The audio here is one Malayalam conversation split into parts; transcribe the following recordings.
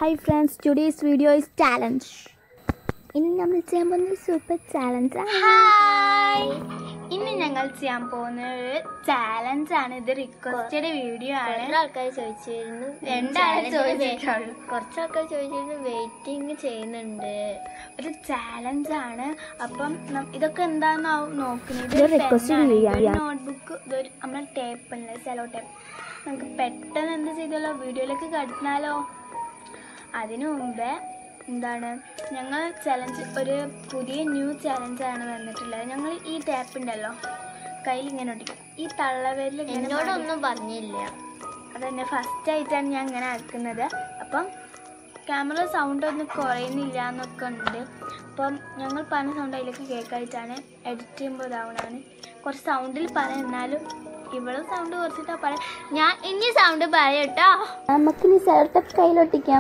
Hi friends today's video is challenge ഇനി നമ്മൾ ചെയ്യാൻ പോകുന്നത് സൂപ്പർ ചാലഞ്ച് ഹായ് ഇന്ന് ഞങ്ങൾ ചെയ്യാൻ പോകുന്ന ഒരു ചാലഞ്ച് ആണ് ഇത് റിക്വസ്റ്റഡ് വീഡിയോ ആണ് ആൾക്കാർ ചോദിച്ചിരുന്നു രണ്ടാളെ challenge ചോദിച്ചിട്ടുള്ളൂ wait- കുറച്ച് ആൾക്കാർ ചോദിച്ചിരുന്നു വെയിറ്റിംഗ് ചെയ്യുന്നുണ്ട് ഒരു ചാലഞ്ച് ആണ് അപ്പം നം- ഇതൊക്കെ എന്താണെന്നാവും നോക്കുന്നത് ഇത് requested video ആണ്. നോട്ട്ബുക്ക് ഇതൊരു നമ്മളെ ടേപ്പ് ഉണ്ട് സെലോ ടേപ്പ് നമുക്ക് പെട്ടെന്ന് എന്ത് ചെയ്തല്ലോ വീഡിയോയിലേക്ക് കടന്നാലോ അതിനു മുമ്പേ എന്താണ് ഞങ്ങൾ ചലഞ്ച് ഒരു പുതിയ ന്യൂ ചലഞ്ചാണ് വന്നിട്ടുള്ളത് ഞങ്ങൾ ഈ ടേപ്പ് ഉണ്ടല്ലോ കയ്യിൽ ഇങ്ങനെ ഒട്ടിക്കും ഈ തള്ളവരിൽ എന്നോടൊന്നും പറഞ്ഞില്ല അതന്നെ ഫസ്റ്റ് ആയിട്ടാണ് ഞാൻ ഇങ്ങനെ ആക്കുന്നത് അപ്പം ക്യാമറ സൗണ്ട് ഒന്നും കുറയുന്നില്ല എന്നൊക്കെ ഉണ്ട് അപ്പം ഞങ്ങൾ പറഞ്ഞ സൗണ്ട് അതിലേക്ക് കേൾക്കായിട്ടാണ് എഡിറ്റ് ചെയ്യുമ്പോൾ ഇതാവണതാണ് കുറച്ച് സൗണ്ടിൽ പറയാം എന്നാലും ഇവള് സൗണ്ട് കുറച്ചിട്ടാ പറയാം ഞാൻ ഇനി സൗണ്ട് പറയാം കേട്ടോ നമുക്കിനി സെലക്ടപ്പ് കയ്യിലൊട്ടിക്കാം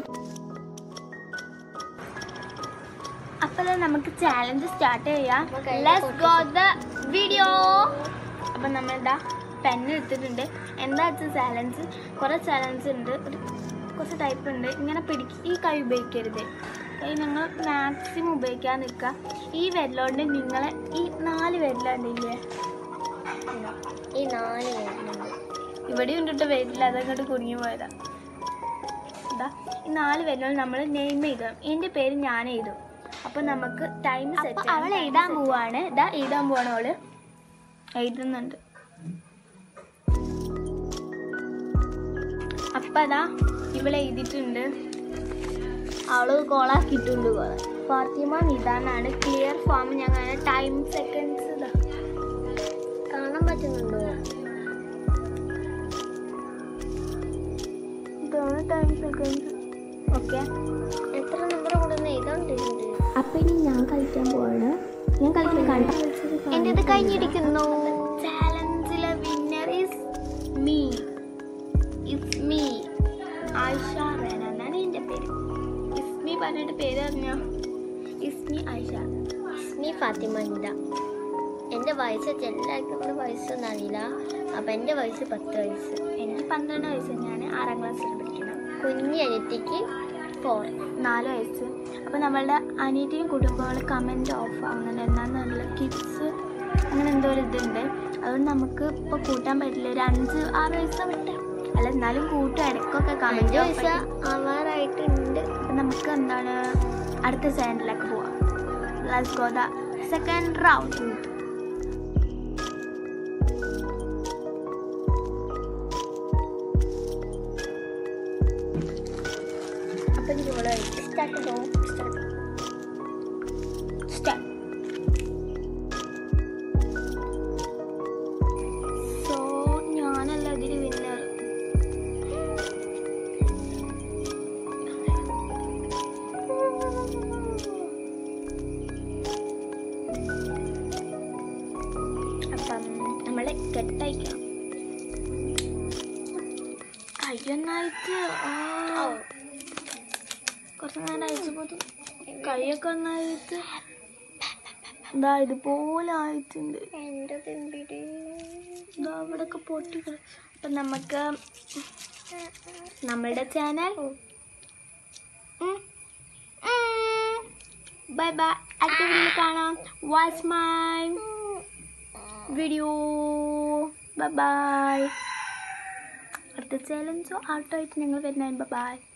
അപ്പോൾ നമുക്ക് ചാലഞ്ച് സ്റ്റാർട്ട് ചെയ്യാം അപ്പോൾ കയ്യിൽ ലെറ്റ്സ് ഗോ ദ വീഡിയോ അപ്പം നമ്മളിതാ പെന്ന് എടുത്തിട്ടുണ്ട് എന്താ വെച്ചാൽ ചാലഞ്ച് കുറേ ചാലഞ്ച് ഉണ്ട് ഒരു കുറച്ച് ടൈപ്പ് ഉണ്ട് ഇങ്ങനെ പിടിക്ക് ഈ കൈ ഉപയോഗിക്കരുത് കൈ നിങ്ങൾ മാക്സിമം ഉപയോഗിക്കാൻ നിൽക്കുക ഈ വിരലോണ്ട് നിങ്ങളെ ഈ നാല് വിരലുണ്ടില്ലേ ഈ നാല് വരുന്നുണ്ട് ഇവിടെ ഉണ്ടിട്ട് വരില്ല അതങ്ങോട്ട് കുടുങ്ങി പോയതാ ഇതാ ഈ നാല് വിരലോണ്ട് നമ്മൾ നെയിം എഴുതാം എൻ്റെ പേര് ഞാൻ എഴുതും അപ്പൊ നമുക്ക് ടൈം സെറ്റ് അവൾ എഴുതാൻ പോവാണ് ഇതാ എഴുതാൻ പോവാണ് അവള് എഴുതുന്നുണ്ട് അപ്പൊ അതാ ഇവളെ എഴുതിയിട്ടുണ്ട് അവള് കോളാക്കിയിട്ടുണ്ട് കുറെ ഫാത്തിമ നിദാനാണ് ക്ലിയർ ഫോം ഞങ്ങൾ ടൈം സെക്കൻഡ്സ് ഇതാ കാണാൻ പറ്റുന്നുണ്ടോ ഇതാണ് ടൈം സെക്കൻഡ്സ് ഓക്കെ എത്ര നമ്പർ കൂടെ എഴുതാണ്ടിട്ടുണ്ട് അപ്പം ഇനി ഞാൻ കളിക്കാൻ പോവാണ് ഞാൻ കളിക്കാൻ കണ്ട എൻ്റെ ഇത് കഴിഞ്ഞിരിക്കുന്നു ചാലഞ്ചിലെ winner is me it's me Ayesha Rena എന്നാണ് എൻ്റെ പേര് ഇസ്മി പറഞ്ഞിട്ട് പേര് അറിഞ്ഞോ ഇസ്മി ആയിഷ ഇസ്മി ഫാത്തിമ നിത എൻ്റെ വയസ്സ് എല്ലാവർക്കും കൂടെ വയസ്സൊന്നും അറിയില്ല അപ്പം എൻ്റെ വയസ്സ് പത്ത് വയസ്സ് എനിക്ക് പന്ത്രണ്ട് വയസ്സ് ഞാൻ ആറാം ക്ലാസ്സിൽ പഠിക്കണം കുഞ്ഞി അനിയത്തിക്ക് ഫോർ നാല് വയസ്സ് അപ്പോൾ നമ്മളുടെ അനിയത്തിയും കുടുംബങ്ങളും കമൻറ്റ് ഓഫ് ആവുന്നുണ്ട് എന്നാന്നുള്ള കിഡ്സ് അങ്ങനെ എന്തോ ഒരു ഇതുണ്ട് അതുകൊണ്ട് നമുക്ക് ഇപ്പോൾ കൂട്ടാൻ പറ്റില്ല ഒരു അഞ്ച് ആറ് വയസ്സ് വിട്ട് അല്ല എന്നാലും കൂട്ടും ഇടയ്ക്കൊക്കെ അഞ്ച് കമൻറ്റ് വയസ്സ് ആവാറായിട്ടുണ്ട് അപ്പം നമുക്ക് എന്താണ് അടുത്ത ചാനലിലേക്ക് പോവാം let's go the second round അപ്പം ഇവിടെ സ്റ്റാർട്ട് ചെയ്തോ സ്റ്റാർട്ട് സ്റ്റാർട്ട് സോ ഞാനല്ല ഇതിൽ വിന്നർ അപ്പം നമ്മൾ കെട്ടയക്കണം കയ്യൊന്നായിട്ട് ആ, കുറച്ച് നേരം അയച്ചു പോയി കൈയൊക്കെ ഒന്നായിട്ട് ഇതാ ഇതുപോലെ ആയിട്ടുണ്ട് എൻ്റെ തിമ്പിടി ഇതാ ഇവിടെയൊക്കെ പൊട്ടി അപ്പം നമുക്ക് നമ്മളുടെ ചാനൽ ബൈ ബൈ അടുത്ത വീഡിയോയിൽ കാണാം watch my video bye bye അടുത്ത ചാലഞ്ചോ ആട്ടോ ആയിട്ട് ഞങ്ങൾ വരുന്നതാണ് ബൈ